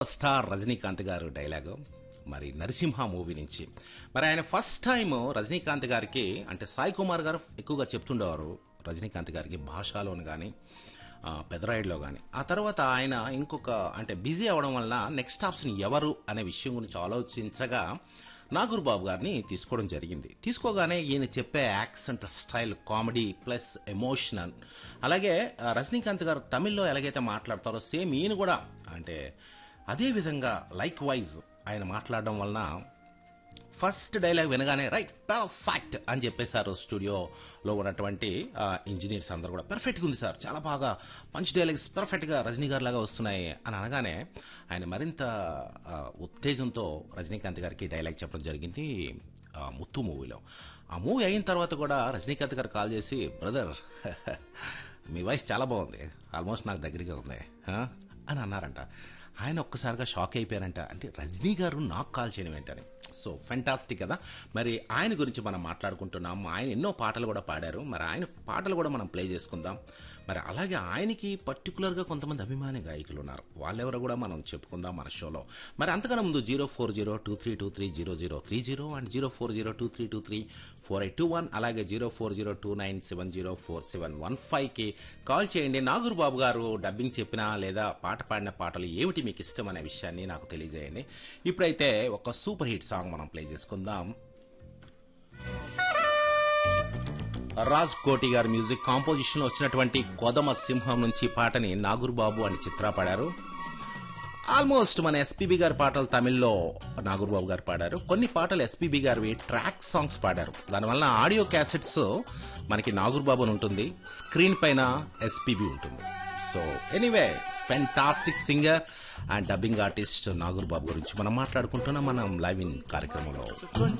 Star Rajinikanth గారు dialogue మరి Narasimha movie నుంచి మరి ఆయన ఫస్ట్ టైం రజనీకాంత్ గారికి అంటే సాయి కుమార్ గారు ఎక్కువగా చెప్తుండేవారు రజనీకాంత్ గారికి భాషలోను కానీ పెదరాయిడ్లో కానీ ఆ తర్వాత ఆయన ఇంకొక అంటే బిజీ అవ్వడం వలన నెక్స్ట్ ఆప్షన్ ఎవరు అనే విషయం గురించి ఆలోచించగా నాగూర్ బాబు గారిని తీసుకోవడం జరిగింది తీసుకోగానే ఈయన చెప్పే accent style comedy plus emotional అలాగే ఆ, రజనీకాంత్ గారు తమిళ్లో ఎలాగైతే మాట్లాడతారో సేమ్ ఈయన కూడా అంటే అదే విధంగా లైక్ వైజ్ ఆయన మాట్లాడడం వలన ఫస్ట్ డైలాగ్ వినగానే రైట్ పర్ఫెక్ట్ అని చెప్పేశారు స్టూడియోలో ఉన్నటువంటి ఆ, ఇంజనీర్స్ అందరూ కూడా పర్ఫెక్ట్గా ఉంది సార్ చాలా బాగా మంచి డైలాగ్స్ పర్ఫెక్ట్గా రజనీ గారి లాగా వస్తున్నాయి అని అనగానే ఆయన మరింత ఆ, ఉత్తేజంతో రజనీకాంత్ గారికి డైలాగ్ చెప్పడం జరిగింది ఆ, ముత్తు మూవీలో ఆ మూవీ అయిన తర్వాత కూడా రజనీకాంత్ గారు కాల్ చేసి బ్రదర్ మీ వాయిస్ చాలా బాగుంది ఆల్మోస్ట్ నాకు దగ్గరగా ఉంది ఆ?" అని అన్నారంట ఆయన ఒక్కసారిగా షాక్ అయిపోయారంట అంటే రజనీ గారు నాకు కాల్ చేయడం ఏంటని సో ఫెంటాస్టిక్ కదా మరి ఆయన గురించి మనం మాట్లాడుకుంటున్నాం ఆయన ఎన్నో పాటలు కూడా పాడారు మరి ఆయన పాటలు కూడా మనం ప్లే చేసుకుందాం మరి అలాగే ఆయనకి పర్టికులర్గా కొంతమంది అభిమాని గాయకులు ఉన్నారు వాళ్ళెవరో కూడా మనం చెప్పుకుందాం మన షోలో మరి అంతకన్నా ముందు zero four zero two three two three zero zero three zero and zero four zero two three two three four eight two one అలాగే zero four zero two nine seven zero four seven one ఫైవ్కి call చేయండి నాగూర్ బాబు గారు dubbing చెప్పినా లేదా పాట పాడిన పాటలు ఏమిటి మీకు ఇష్టం అనే విషయాన్ని నాకు తెలియజేయండి ఇప్పుడైతే ఒక సూపర్ హిట్ సాంగ్ మనం ప్లే చేసుకుందాం రాజ్ కోటి గారి మ్యూజిక్ కాంపోజిషన్ వచ్చినటువంటి కొదమ సింహం నుంచి పాటని నాగూర్ బాబు అని చిత్ర పాడారు ఆల్మోస్ట్ మన ఎస్పీబీ గారి పాటలు తమిళ్లో నాగూర్ బాబు గారు పాడారు కొన్ని పాటలు ఎస్పీబీ గారివి ట్రాక్ సాంగ్స్ పాడారు దానివల్ల ఆడియో క్యాసెట్స్ మనకి నాగూర్ బాబు అని ఉంటుంది స్క్రీన్ పైన ఎస్పీబీ ఉంటుంది so anyway fantastic singer and dubbing artist Nagoor Babu గురించి మనం మాట్లాడుకుంటున్నాం మనం లైవ్ ఇన్ కార్యక్రమంలో